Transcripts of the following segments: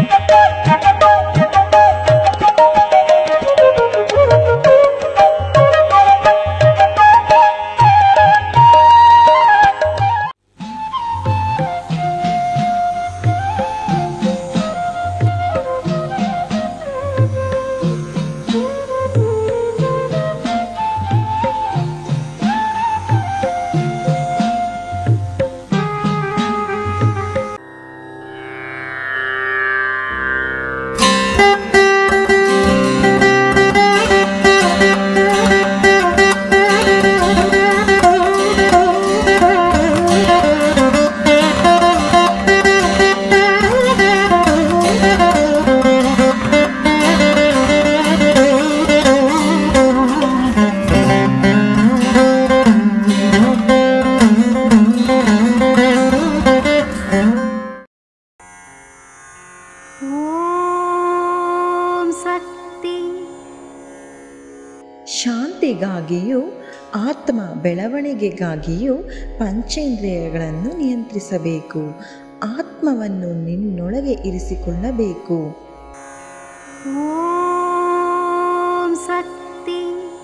ॐ शक्ति ಶಾಂತಿಗಾಗಿಯೂ ಆತ್ಮ ಬೆಳವಣಿಗೆಗಾಗಿಯೂ ಪಂಚೇಂದ್ರಿಯಗಳನ್ನು ನಿಯಂತ್ರಿಸಬೇಕು ಆತ್ಮವನ್ನು ನಿನ್ನೊಳಗೆ ಇರಿಸಿಕೊಳ್ಳಬೇಕು ॐ शक्ति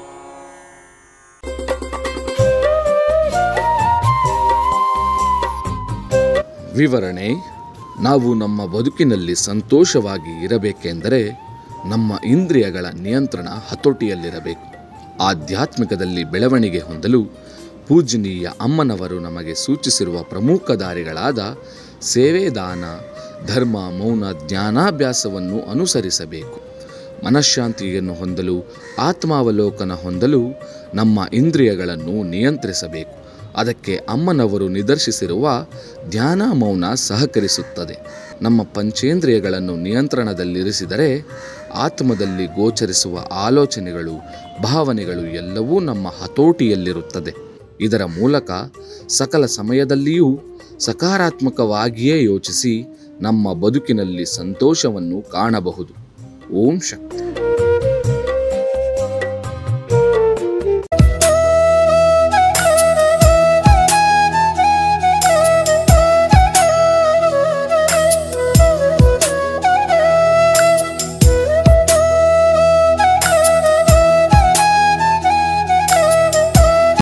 ವಿವರಣೆ ನಾವು ನಮ್ಮ ಬದುಕಿನಲ್ಲಿ ಸಂತೋಷವಾಗಿ ಇರಬೇಕೆಂದರೆ ನಮ್ಮ ಇಂದ್ರಿಯಗಳ ನಿಯಂತ್ರಣ ಹತೋಟಿಯಲ್ಲಿರಬೇಕು ಆಧ್ಯಾತ್ಮಿಕದಲ್ಲಿ ಬೆಳವಣಿಗೆ ಹೊಂದಲು ಪೂಜನೀಯ ಅಮ್ಮನವರು ನಮಗೆ ಸೂಚಿಸಿರುವ ಪ್ರಮುಖ ದಾರಿಗಳಾದ ಸೇವೆ ದಾನ ಧರ್ಮ ಮೌನ ಜ್ಞಾನಾಭ್ಯಾಸವನ್ನು ಅನುಸರಿಸಬೇಕು ಮನಃಶಾಂತಿಯನ್ನು ಹೊಂದಲು ಆತ್ಮಾವಲೋಕನ ಹೊಂದಲು ನಮ್ಮ ಇಂದ್ರಿಯಗಳನ್ನು ನಿಯಂತ್ರಿಸಬೇಕು ಅದಕ್ಕೆ ಅಮ್ಮನವರು ನಿದರ್ಶಿಸಿರುವ ಧ್ಯಾನ ಮೌನ ಸಹಕರಿಸುತ್ತದೆ ನಮ್ಮ ಪಂಚೇಂದ್ರಿಯಗಳನ್ನು ನಿಯಂತ್ರಣದಲ್ಲಿರಿಸಿದರೆ ಆತ್ಮದಲ್ಲಿ ಗೋಚರಿಸುವ ಆಲೋಚನೆಗಳು ಭಾವನೆಗಳು ಎಲ್ಲವೂ ನಮ್ಮ ಹತೋಟಿಯಲ್ಲಿರುತ್ತದೆ ಇದರ ಮೂಲಕ ಸಕಲ ಸಮಯದಲ್ಲಿಯೂ ಸಕಾರಾತ್ಮಕವಾಗಿಯೇ ಯೋಚಿಸಿ ನಮ್ಮ ಬದುಕಿನಲ್ಲಿ ಸಂತೋಷವನ್ನು ಕಾಣಬಹುದು ಓಂ ಶಕ್ತಿ